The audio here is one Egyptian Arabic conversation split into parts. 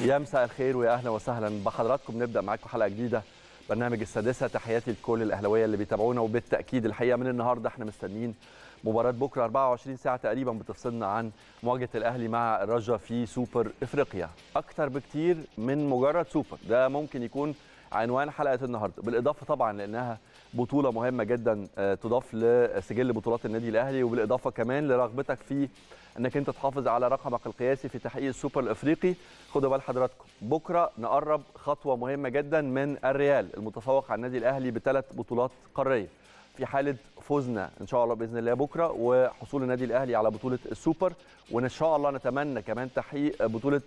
يا مساء الخير ويا اهلا وسهلا بحضراتكم نبدا معاكم حلقه جديده برنامج السادسه تحياتي لكل الاهلاويه اللي بيتابعونا وبالتاكيد الحقيقه من النهارده احنا مستنيين مباراه بكره 24 ساعه تقريبا بتفصلنا عن مواجهه الاهلي مع الرجا في سوبر افريقيا اكتر بكتير من مجرد سوبر ده ممكن يكون عنوان حلقه النهارده بالاضافه طبعا لانها بطوله مهمه جدا تضاف لسجل بطولات النادي الاهلي وبالاضافه كمان لرغبتك في انك انت تحافظ على رقمك القياسي في تحقيق السوبر الافريقي خدوا بال حضراتكم بكره نقرب خطوه مهمه جدا من الريال المتفوق على النادي الاهلي بثلاث بطولات قاريه في حاله فوزنا ان شاء الله باذن الله بكره وحصول النادي الاهلي على بطوله السوبر وان شاء الله نتمنى كمان تحقيق بطوله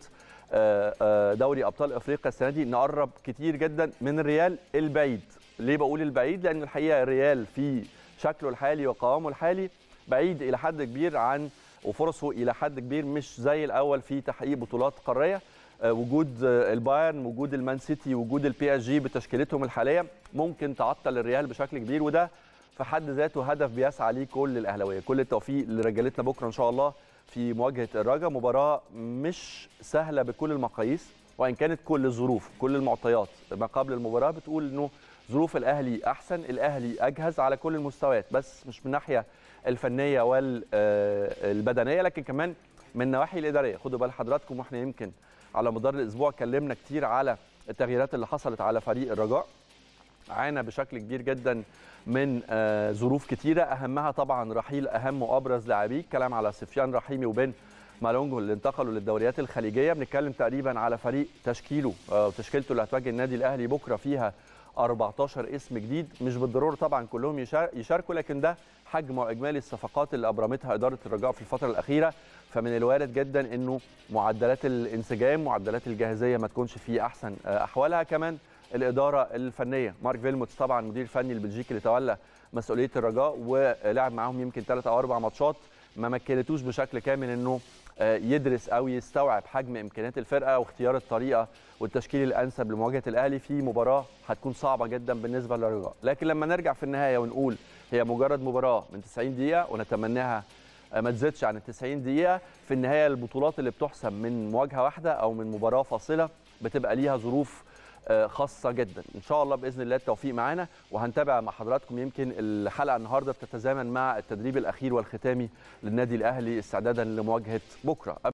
دوري ابطال افريقيا السنه دي نقرب كتير جدا من الريال البعيد ليه بقول البعيد لان الحقيقه الريال في شكله الحالي وقوامه الحالي بعيد الى حد كبير عن وفرصه الى حد كبير مش زي الاول في تحقيق بطولات قاريه وجود البايرن وجود المان سيتي وجود البي اس جي بتشكيلتهم الحاليه ممكن تعطل الريال بشكل كبير وده في حد ذاته هدف بيسعى ليه كل الاهلاويه كل التوفيق لرجالتنا بكره ان شاء الله في مواجهه الرجا مباراه مش سهله بكل المقاييس وان كانت كل الظروف كل المعطيات ما قبل المباراه بتقول انه ظروف الاهلي احسن الاهلي اجهز على كل المستويات بس مش من الناحيه الفنيه والبدنيه لكن كمان من النواحي الاداريه خدوا بال حضراتكم واحنا يمكن على مدار الاسبوع اتكلمنا كتير على التغييرات اللي حصلت على فريق الرجاء عانى بشكل كبير جدا من ظروف كتيره اهمها طبعا رحيل اهم وابرز لاعبيه الكلام على سفيان رحيمي وبن مالونجو اللي انتقلوا للدوريات الخليجيه بنتكلم تقريبا على فريق تشكيله وتشكيلته اللي هتواجه النادي الاهلي بكره فيها 14 اسم جديد مش بالضروره طبعا كلهم يشاركوا لكن ده حجم واجمالي الصفقات اللي ابرمتها اداره الرجاء في الفتره الاخيره فمن الوارد جدا انه معدلات الانسجام معدلات الجاهزيه ما تكونش في احسن احوالها كمان الاداره الفنيه مارك فيلموتس طبعا المدير الفني البلجيكي اللي تولى مسؤوليه الرجاء ولعب معاهم يمكن ثلاث او اربع ماتشات ما مكنتوش بشكل كامل انه يدرس او يستوعب حجم امكانيات الفرقه واختيار الطريقه والتشكيل الانسب لمواجهه الاهلي في مباراه هتكون صعبه جدا بالنسبه للرجاء لكن لما نرجع في النهايه ونقول هي مجرد مباراه من 90 دقيقه ونتمناها ما تزيدش عن ال 90 دقيقه في النهايه البطولات اللي بتحسم من مواجهه واحده او من مباراه فاصله بتبقى ليها ظروف خاصة جدا إن شاء الله بإذن الله التوفيق معانا وهنتابع مع حضراتكم يمكن الحلقة النهاردة بتتزامن مع التدريب الأخير والختامي للنادي الأهلي استعدادا لمواجهة بكرة